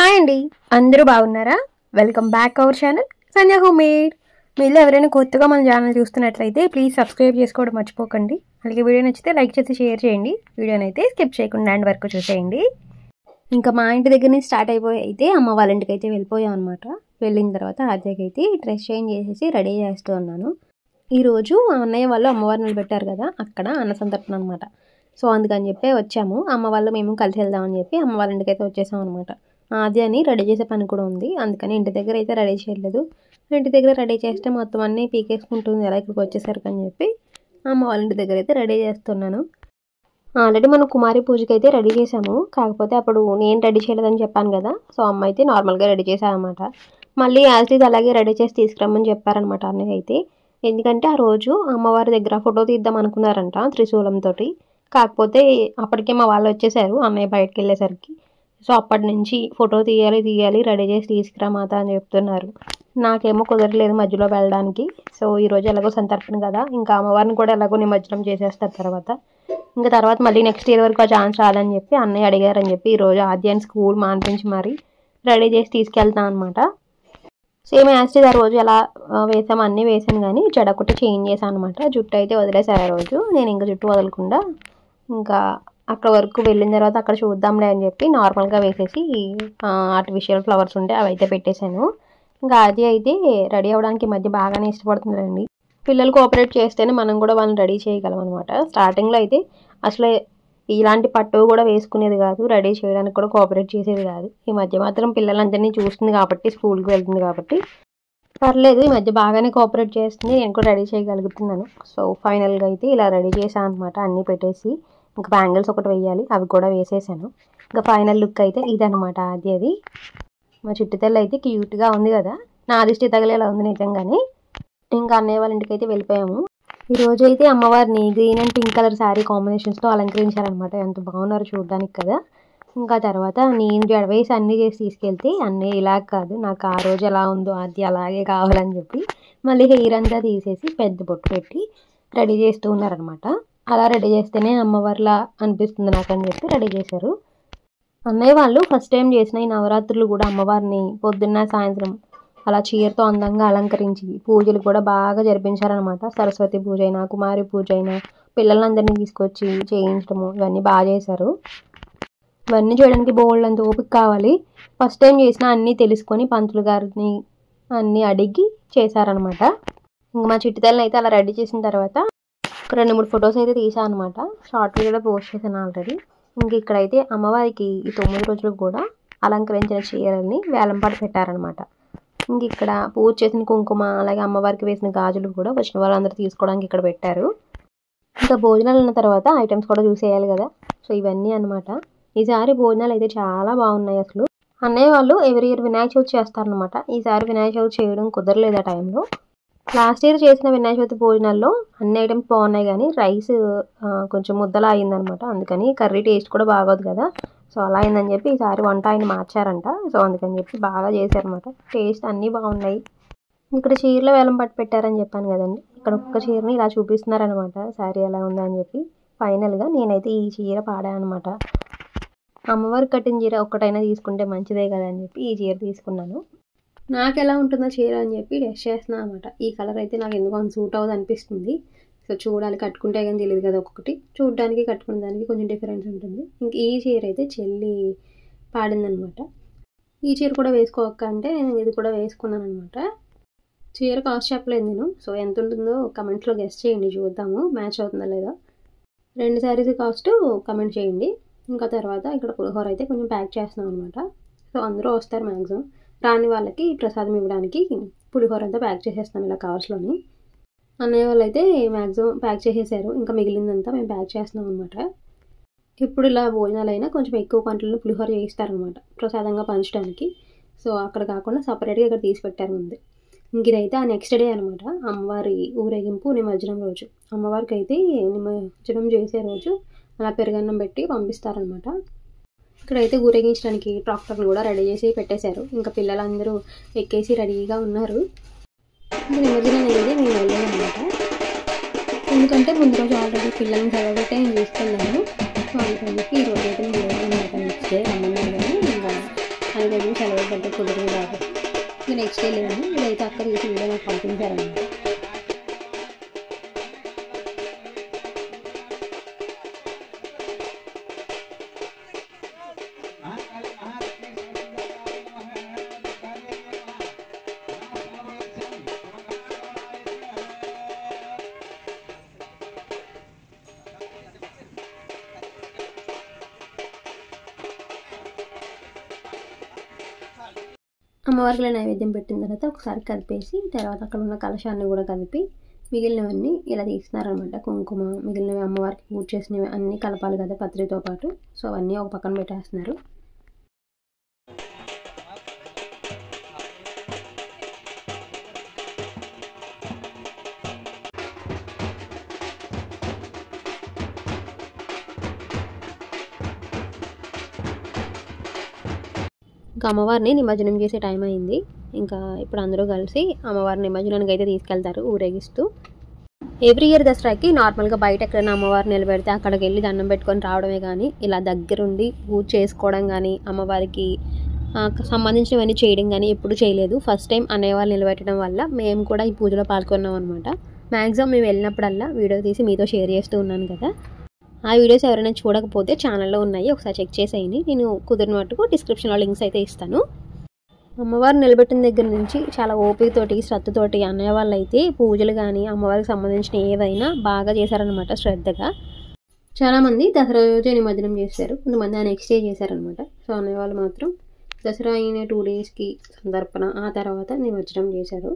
hi అండి అందరూ బాగున్నారా welcome back our channel Sandhya home made మీరు ఎవరైనా కొత్తగా మన ఛానల్ చూస్తున్నట్లయితే ప్లీజ్ సబ్స్క్రైబ్ చేసుకోవడం మర్చిపోకండి అలాగే వీడియో నచ్చితే లైక్ చేసి షేర్ చేయండి వీడియోని అయితే స్కిప్ చేయకుండా ఎండ్ వరకు చూసేయండి ఇంకా మా ఇంటి దగ్గర నుంచి స్టార్ట్ అయిపోయి అయితే అమ్మ వాళ్ళ ఇంటికి అయితే వెళ్ళిపోయాం అనమాట వెళ్ళిన తర్వాత ఆద్యకి అయితే డ్రెస్ చేంజ్ చేసేసి రెడీ చేస్తూ ఉన్నాను ఈరోజు అన్నయ్య వాళ్ళు అమ్మవారిని నిలబెట్టారు కదా అక్కడ అన్న సంతర్పణ అనమాట సో అందుకని చెప్పి వచ్చాము అమ్మ వాళ్ళు మేము కలిసి వెళ్దామని చెప్పి అమ్మ వాళ్ళ ఇంటికి అయితే వచ్చేసాం అనమాట ఆద్యాని రెడీ చేసే పని కూడా ఉంది అందుకని ఇంటి దగ్గర అయితే రెడీ చేయలేదు ఇంటి దగ్గర రెడీ చేస్తే మొత్తం అన్నీ పీకేసుకుంటుంది ఎలా ఇక్కడికి వచ్చేసరికి అని చెప్పి అమ్మ వాళ్ళ ఇంటి దగ్గర అయితే రెడీ చేస్తున్నాను ఆల్రెడీ మనం కుమారి పూజకి అయితే రెడీ చేసాము కాకపోతే అప్పుడు నేను రెడీ చేయలేదని చెప్పాను కదా సో అమ్మ అయితే నార్మల్గా రెడీ చేశామన్నమాట మళ్ళీ యాజ్ ఇట్ అలాగే రెడీ చేసి తీసుకురమ్మని చెప్పారనమాట అన్నయ్య అయితే ఎందుకంటే ఆ రోజు అమ్మవారి దగ్గర ఫోటో తీద్దాం అనుకున్నారంట త్రిశూలంతో కాకపోతే అప్పటికే మా వాళ్ళు వచ్చేసారు అన్నయ్య బయటకు వెళ్ళేసరికి సో అప్పటి నుంచి ఫోటో తీయాలి తీయాలి రెడీ చేసి తీసుకురా మాత అని చెప్తున్నారు నాకేమో కుదరలేదు మధ్యలో వెళ్ళడానికి సో ఈరోజు ఎలాగో సంతర్పణ కదా ఇంకా అమ్మవారిని కూడా ఎలాగో నిమజ్జనం చేసేస్తారు తర్వాత ఇంకా తర్వాత మళ్ళీ నెక్స్ట్ ఇయర్ వరకు ఆ ఛాన్స్ రాదని చెప్పి అన్నయ్య అడిగారని చెప్పి ఈరోజు ఆద్యాన్ని స్కూల్ మానిపించి మరి రెడీ చేసి తీసుకెళ్తాను అనమాట సేమ్ యాస్టిజ్ ఆ రోజు ఎలా ఆ, వేసాం అన్నీ వేసాను కానీ జడ ఒకటి చేంజ్ చేశాను అనమాట జుట్టు అయితే వదిలేసాను ఆ రోజు నేను ఇంకా జుట్టు వదలకుండా ఇంకా అక్కడ వరకు వెళ్ళిన తర్వాత అక్కడ చూద్దాంలే అని చెప్పి నార్మల్గా వేసేసి ఆర్టిఫిషియల్ ఫ్లవర్స్ ఉంటే అవి అయితే పెట్టేశాను ఇంకా అది అయితే రెడీ అవ్వడానికి ఈ మధ్య బాగానే ఇష్టపడుతుందండి పిల్లలు కోఆపరేట్ చేస్తేనే మనం కూడా వాళ్ళని రెడీ చేయగలం అనమాట స్టార్టింగ్లో అయితే అసలు ఇలాంటి పట్టు కూడా వేసుకునేది కాదు రెడీ చేయడానికి కూడా కోఆపరేట్ చేసేది కాదు ఈ మధ్య మాత్రం పిల్లలందరినీ చూస్తుంది కాబట్టి స్కూల్కి వెళ్తుంది కాబట్టి పర్లేదు ఈ మధ్య బాగానే కోఆపరేట్ చేస్తుంది నేను కూడా రెడీ చేయగలుగుతున్నాను సో ఫైనల్గా అయితే ఇలా రెడీ చేశాను అనమాట అన్నీ పెట్టేసి ఇంకా బ్యాంగిల్స్ ఒకటి వేయాలి అవి కూడా వేసేసాను ఇంకా ఫైనల్ లుక్ అయితే ఇదనమాట అది అది మా చుట్టుతల్లి అయితే క్యూట్గా ఉంది కదా నా దిష్టి తగిలేలా ఉంది నిజంగానే ఇంకా అన్నయ్య వాళ్ళ ఇంటికి అయితే వెళ్ళిపోయాము ఈ రోజు అయితే అమ్మవారిని green and pink colour sari కాంబినేషన్స్తో అలంకరించారనమాట ఎంత బాగున్నారు చూడడానికి కదా ఇంకా తర్వాత నేను జడవేసి అన్నీ చేసి తీసుకెళ్తే అన్నీ ఇలా కాదు నాకు ఆ రోజు ఎలా ఉందో అది అలాగే కావాలని చెప్పి మళ్ళీ హెయిర్ అంతా తీసేసి పెద్ద బొట్టు పెట్టి రెడీ చేస్తూ ఉన్నారనమాట అలా రెడీ చేస్తేనే అమ్మవారిలా అనిపిస్తుంది నాకు అని చెప్పి రెడీ చేశారు అన్నయ్య వాళ్ళు ఫస్ట్ టైం చేసిన ఈ నవరాత్రులు కూడా అమ్మవారిని పొద్దున్న సాయంత్రం అలా చీరతో అందంగా అలంకరించి పూజలు కూడా బాగా జరిపించారనమాట సరస్వతి పూజ అయినా కుమారి పూజ అయినా పిల్లలందరినీ తీసుకొచ్చి చేయించడము ఇవన్నీ బాగా చేశారు ఇవన్నీ చేయడానికి బోల్డ్ అంత ఓపిక కావాలి ఫస్ట్ టైం చేసిన అన్నీ తెలుసుకొని పంతులు గారిని అన్నీ అడిగి చేశారనమాట ఇంక మా చిట్టితల్ని అయితే అలా రెడీ చేసిన తర్వాత ఒక రెండు మూడు ఫొటోస్ అయితే తీసాను అనమాట షార్ట్ వీడియోలో పోస్ట్ చేశాను ఆల్రెడీ ఇంక ఇక్కడైతే అమ్మవారికి ఈ తొమ్మిది రోజులకు కూడా అలంకరించిన చీరల్ని వేలంపాట పెట్టారనమాట ఇంక ఇక్కడ పూజ చేసిన కుంకుమ అలాగే అమ్మవారికి వేసిన గాజులు కూడా వచ్చిన వాళ్ళందరూ తీసుకోవడానికి ఇక్కడ పెట్టారు ఇంకా భోజనాలు ఉన్న తర్వాత ఐటమ్స్ కూడా చూసేయాలి కదా సో ఇవన్నీ అన్నమాట ఈసారి భోజనాలు అయితే చాలా బాగున్నాయి అసలు అన్నయ్య వాళ్ళు ఎవరి ఇయర్ వినాయక చవితి చేస్తారనమాట ఈసారి వినాయక చవితి చేయడం కుదరలేదు ఆ టైంలో లాస్ట్ ఇయర్ చేసిన వినాయక చవితి భోజనాల్లో అన్ని ఐటమ్స్ బాగున్నాయి కానీ రైస్ కొంచెం ముద్దలా అయిందనమాట అందుకని కర్రీ టేస్ట్ కూడా బాగోదు కదా సో అలా అయిందని చెప్పి ఈసారి వంట ఆయన మార్చారంట సో అందుకని చెప్పి బాగా చేశారనమాట టేస్ట్ అన్నీ బాగున్నాయి ఇక్కడ చీరలో వేలం పట్టు పెట్టారని చెప్పాను కదండి ఇక్కడ ఒక్క చీరని ఇలా చూపిస్తున్నారనమాట శారీ ఎలా ఉందా అని చెప్పి ఫైనల్గా నేనైతే ఈ చీర పాడా అనమాట అమ్మవారు కట్టిన చీర ఒక్కటైనా తీసుకుంటే మంచిదే కదా అని చెప్పి ఈ చీర తీసుకున్నాను నాకు ఎలా ఉంటుందో చీర అని చెప్పి డెస్ట్ చేస్తున్నాను అనమాట ఈ కలర్ అయితే నాకు ఎందుకో సూట్ అవ్వదు అనిపిస్తుంది సో చూడాలి కట్టుకుంటే కానీ తెలియదు కదా ఒక్కొక్కటి చూడడానికి కట్టుకునే దానికి కొంచెం డిఫరెన్స్ ఉంటుంది ఇంక ఈ చీర అయితే చెల్లి పాడిందనమాట ఈ చీర కూడా వేసుకోవక్క అంటే నేను ఇది కూడా వేసుకున్నాను అనమాట చీర కాస్ట్ చెప్పలేదు నేను సో ఎంత ఉంటుందో కమెంట్స్లో గెస్ట్ చేయండి చూద్దాము మ్యాచ్ అవుతుందా లేదా రెండు శారీస్ కాస్ట్ కమెంట్ చేయండి ఇంకా తర్వాత ఇక్కడ పులిహోర అయితే కొంచెం ప్యాక్ చేస్తున్నాం అనమాట సో అందరూ వస్తారు మ్యాక్సిమం రాని వాళ్ళకి ప్రసాదం ఇవ్వడానికి పులిహోర అంతా ప్యాక్ చేసేస్తాం ఇలా కవర్స్లోని అన్నయ్య వాళ్ళు అయితే మ్యాక్సిమం ప్యాక్ చేసేసారు ఇంకా మిగిలిందంతా మేము ప్యాక్ చేస్తున్నాం అనమాట ఇప్పుడు ఇలా భోజనాలు అయినా కొంచెం ఎక్కువ క్వాంటిటీలో పులిహోర చేయిస్తారనమాట ప్రసాదంగా పంచడానికి సో అక్కడ కాకుండా సపరేట్గా ఇక్కడ తీసి పెట్టారు ముందు ఇంక ఇదైతే ఆ నెక్స్ట్ డే అనమాట అమ్మవారి ఊరేగింపు నిమజ్జనం రోజు అమ్మవారికి అయితే నిమజ్జనం చేసే రోజు అలా పెరుగన్నం పెట్టి పంపిస్తారనమాట ఇక్కడైతే ఊరేగించడానికి ట్రాక్టర్ని కూడా రెడీ చేసి పెట్టేశారు ఇంకా పిల్లలందరూ ఎక్కేసి రెడీగా ఉన్నారు ఇంకా నిమజ్జనం అనేది మేము వెళ్ళాము అనమాట ఎందుకంటే ముందు రోజు ఆల్రెడీ పిల్లల్ని చదవబట్టే నేను తీసుకెళ్ళాను సో అందుకని చెప్పి ఈ రోజు అయితే మేము వెళ్ళాము అనమాట నెక్స్ట్ డే రమ్మన్నారు కానీ ఇంకా అది దగ్గర సెలవు పెడితే కుదరదు కాదు ఇంకా నెక్స్ట్ డే లేదు ఇదైతే అక్క తీసి వీడియో నాకు పంపించారన్నమాట అమ్మవారికి నైవేద్యం పెట్టిన తర్వాత ఒకసారి కలిపేసి తర్వాత అక్కడ ఉన్న కలశాన్ని కూడా కలిపి మిగిలినవన్నీ ఇలా తీస్తున్నారనమాట కుంకుమ మిగిలినవి అమ్మవారికి పూజ చేసినవి అన్నీ కలపాలి కదా పత్రితో పాటు సో అవన్నీ ఒక పక్కన పెట్టేస్తున్నారు ఇంకా అమ్మవారిని నిమజ్జనం చేసే టైం అయింది ఇంకా ఇప్పుడు అందరూ కలిసి అమ్మవారిని నిమజ్జనానికి అయితే తీసుకెళ్తారు ఊరేగిస్తూ ఎవ్రీ ఇయర్ దసరాకి నార్మల్గా బయట ఎక్కడైనా అమ్మవారు నిలబెడితే అక్కడికి వెళ్ళి దండం పెట్టుకొని రావడమే కానీ ఇలా దగ్గరుండి పూజ చేసుకోవడం కానీ అమ్మవారికి ఆ, సంబంధించినవన్నీ చేయడం కానీ ఎప్పుడు చేయలేదు ఫస్ట్ టైం అనేవాళ్ళు నిలబెట్టడం వల్ల మేము కూడా ఈ పూజలో పాల్గొన్నాం అనమాట మ్యాక్సిమం మేము వెళ్ళినప్పుడల్లా వీడియో తీసి మీతో షేర్ చేస్తూ ఉన్నాను కదా ఆ వీడియోస్ ఎవరైనా చూడకపోతే ఛానల్లో ఉన్నాయి ఒకసారి చెక్ చేసేయండి నేను కుదిరిన మట్టుకు డిస్క్రిప్షన్లో లింక్స్ అయితే ఇస్తాను అమ్మవారు నిలబెట్టిన దగ్గర నుంచి చాలా ఓపికతోటి శ్రద్ధతోటి అన్నయ్య వాళ్ళు అయితే పూజలు కానీ అమ్మవారికి సంబంధించిన ఏవైనా బాగా చేశారనమాట శ్రద్ధగా చాలామంది దసరా రోజే నిమజ్జనం చేశారు కొంతమంది ఆ నెక్స్ట్ డే చేశారనమాట సో అన్నయ్య వాళ్ళు మాత్రం దసరా అయిన టూ డేస్కి సందర్పణ ఆ తర్వాత నిమజ్జనం చేశారు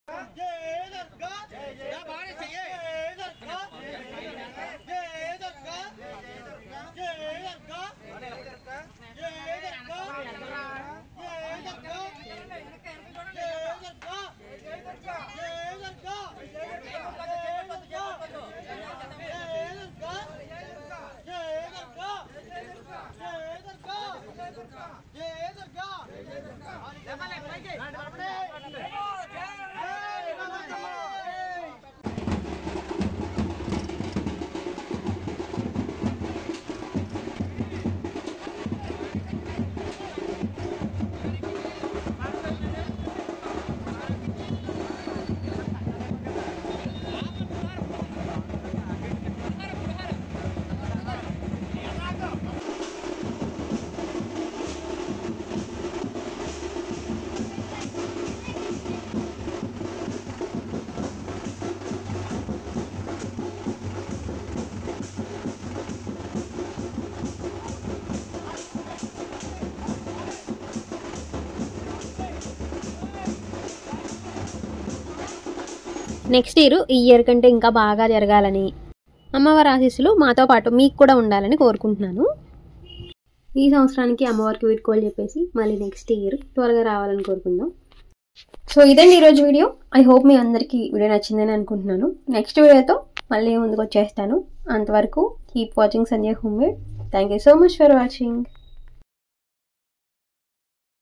నెక్స్ట్ ఇయర్ ఈ ఇయర్ కంటే ఇంకా బాగా జరగాలని అమ్మవారి ఆశీస్సులు మాతో పాటు మీకు కూడా ఉండాలని కోరుకుంటున్నాను ఈ సంవత్సరానికి అమ్మవారికి వీడుకోలు చెప్పేసి మళ్ళీ నెక్స్ట్ ఇయర్ త్వరగా రావాలని కోరుకుందాం సో ఇదండి ఈరోజు వీడియో ఐ హోప్ మీ అందరికీ వీడియో నచ్చిందని అనుకుంటున్నాను నెక్స్ట్ వీడియోతో మళ్ళీ ముందుకు వచ్చేస్తాను అంతవరకు keep watching Sanjay home made thank you so much for watching